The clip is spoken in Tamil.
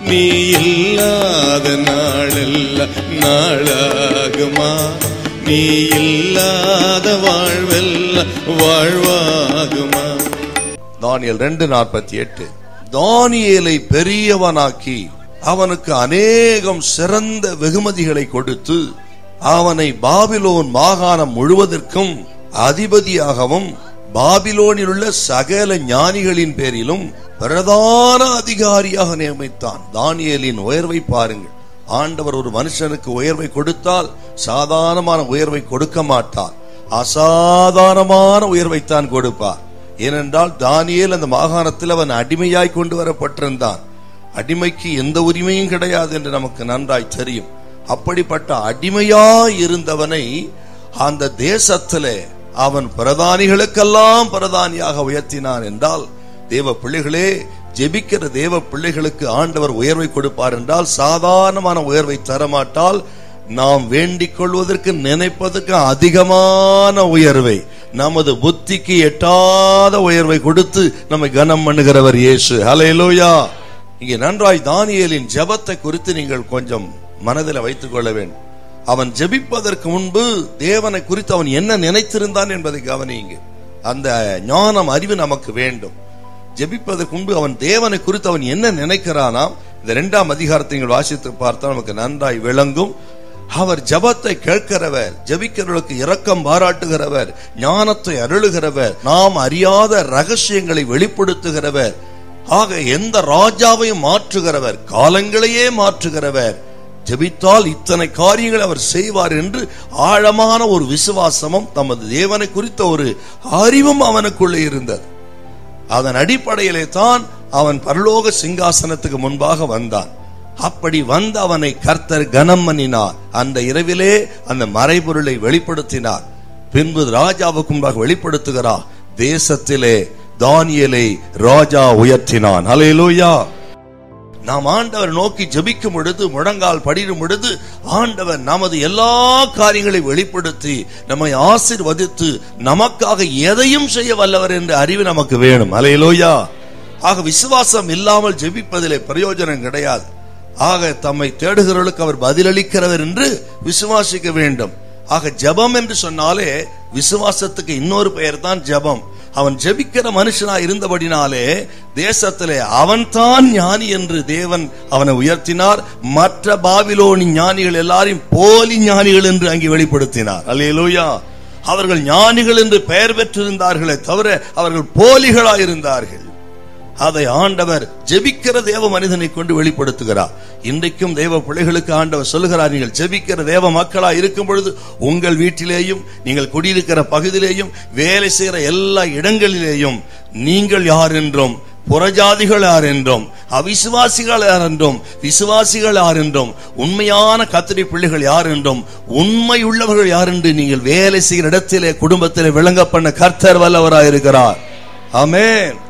நீ இல்லாத நாளெல்லாம் நாளாகுமா நீ இல்லாத வாழ்வெல்லாம் வாழ்வாகுமா தானியல் ரெண்டு நாற்பத்தி எட்டு தானியேலை பெரியவனாக்கி அவனுக்கு அநேகம் சிறந்த வெகுமதிகளை கொடுத்து அவனை பாபிலோன் மாகாணம் முழுவதற்கும் அதிபதியாகவும் பாபிலோனில் உள்ள சகல ஞானிகளின் பேரிலும் பிரதான அதிகாரியாக நியமித்தான் தானியேலின் உயர்வை பாருங்கள் ஆண்டவர் ஒரு மனுஷனுக்கு உயர்வை கொடுத்தால் சாதாரணமான உயர்வை கொடுக்க மாட்டார் அசாதாரணமான உயர்வைத்தான் கொடுப்பார் ஏனென்றால் தானியேல் அந்த மாகாணத்தில் அவன் அடிமையாய் கொண்டு வரப்பட்டிருந்தான் அடிமைக்கு எந்த உரிமையும் கிடையாது என்று நமக்கு நன்றாய் தெரியும் அப்படிப்பட்ட அடிமையாய் இருந்தவனை அந்த தேசத்திலே அவன் பிரதானிகளுக்கெல்லாம் பிரதானியாக உயர்த்தினான் என்றால் தேவ பிள்ளைகளே ஜெபிக்கிற தேவ பிள்ளைகளுக்கு ஆண்டவர் உயர்வை கொடுப்பார் என்றால் சாதாரணமான உயர்வை தரமாட்டால் நாம் வேண்டிக் கொள்வதற்கு நினைப்பதற்கு அதிகமான உயர்வை நமது புத்திக்கு எட்டாத உயர்வை கொடுத்து நம்மை கனம் பண்ணுகிறவர் இயேசு ஹalleluya இங்கே நன்றாய் தானியேலின் ஜெபத்தை குறித்து நீங்கள் கொஞ்சம் மனதில் வைத்துக் கொள்ள வேண்டும் அவன் ஜெபிப்பதற்கு முன்பு தேவனை குறித்து அவன் என்ன நினைத்திருந்தான் என்பதை கவனியுங்க அந்த ஞானம் அறிவு நமக்கு வேண்டும் ஜெபிப்பதற்கு முன்பு அவன் தேவனை குறித்து அவன் என்ன நினைக்கிறானாம் இந்த இரண்டாம் அதிகாரத்தை நீங்கள் வாசித்து பார்த்தால் நமக்கு நன்றாய் விளங்கும் அவர் ஜபத்தை கேட்கிறவர் ஜெபிக்கிறவர்களுக்கு இரக்கம் பாராட்டுகிறவர் ஞானத்தை அருளுகிறவர் நாம் அறியாத ரகசியங்களை வெளிப்படுத்துகிறவர் ஆக எந்த ராஜாவையும் மாற்றுகிறவர் காலங்களையே மாற்றுகிறவர் ஜெபித்தால் இத்தனை காரியங்களை அவர் செய்வார் என்று ஆழமான ஒரு விசுவாசமும் தமது தேவனை குறித்த ஒரு அறிவும் அவனுக்குள்ளே இருந்தது அதன் அடிப்படையிலே தான் அவன் பரலோக சிங்காசனத்துக்கு முன்பாக வந்தான் அப்படி வந்த அவனை கர்த்தர் கனம் பண்ணினார் அந்த இரவிலே அந்த மறைபொருளை வெளிப்படுத்தினார் பின்பு ராஜாவுக்கு முன்பாக வெளிப்படுத்துகிறார் தேசத்திலே தானியலை ராஜா உயர்த்தினான் ஹalleluya நாம் ஆண்டவர் நோக்கி ஜெபிக்கும் பொழுது முழங்கால் படிடும் பொழுது ஆண்டவர் நமது எல்லா காரியங்களை வெளிப்படுத்தி நம்மை ஆசீர்வதித்து நமக்காக எதையும் செய்ய வல்லவர் என்ற அறிவு நமக்கு வேணும் அலையலோயா ஆக விசுவாசம் இல்லாமல் ஜெபிப்பதிலே பிரயோஜனம் கிடையாது ஆக தம்மை தேடுகிறவர்களுக்கு அவர் பதிலளிக்கிறவர் என்று விசுவாசிக்க வேண்டும் ஆக ஜெபம் என்று சொன்னாலே விசுவாசத்துக்கு இன்னொரு பெயர் தான் ஜெபம் அவன் ஜெபிக்கிற மனுஷனா இருந்தபடினாலே தேசத்திலே அவன்தான் ஞானி என்று தேவன் அவனை உயர்த்தினார் மற்ற பாபிலோனி ஞானிகள் எல்லாரையும் போலி ஞானிகள் என்று அங்கே வெளிப்படுத்தினார் அல்லேலூயா அவர்கள் ஞானிகள் என்று பெயர் பெற்றிருந்தார்களே தவிர அவர்கள் போலிகளா இருந்தார்கள் அதை ஆண்டவர் ஜெபிக்கிற தேவ மனிதனை கொண்டு வெளிப்படுத்துகிறார் இன்றைக்கும் தேவ பிள்ளைகளுக்கு ஆண்டவர் சொல்லுகிறார் நீங்கள் ஜெபிக்கிற தேவ மக்களா இருக்கும் பொழுது உங்கள் வீட்டிலேயும் நீங்கள் குடியிருக்கிற பகுதியிலேயும் வேலை செய்கிற எல்லா இடங்களிலேயும் நீங்கள் யார் என்றும் புறஜாதிகள் யார் என்றும் அவிசுவாசிகள் யார் என்றும் விசுவாசிகள் யார் என்றும் உண்மையான கத்திரி பிள்ளைகள் யார் என்றும் உண்மை உள்ளவர்கள் யார் என்று நீங்கள் வேலை செய்கிற இடத்திலே குடும்பத்திலே விளங்க பண்ண கர்த்தர் வல்லவராயிருக்கிறார் ஆமென்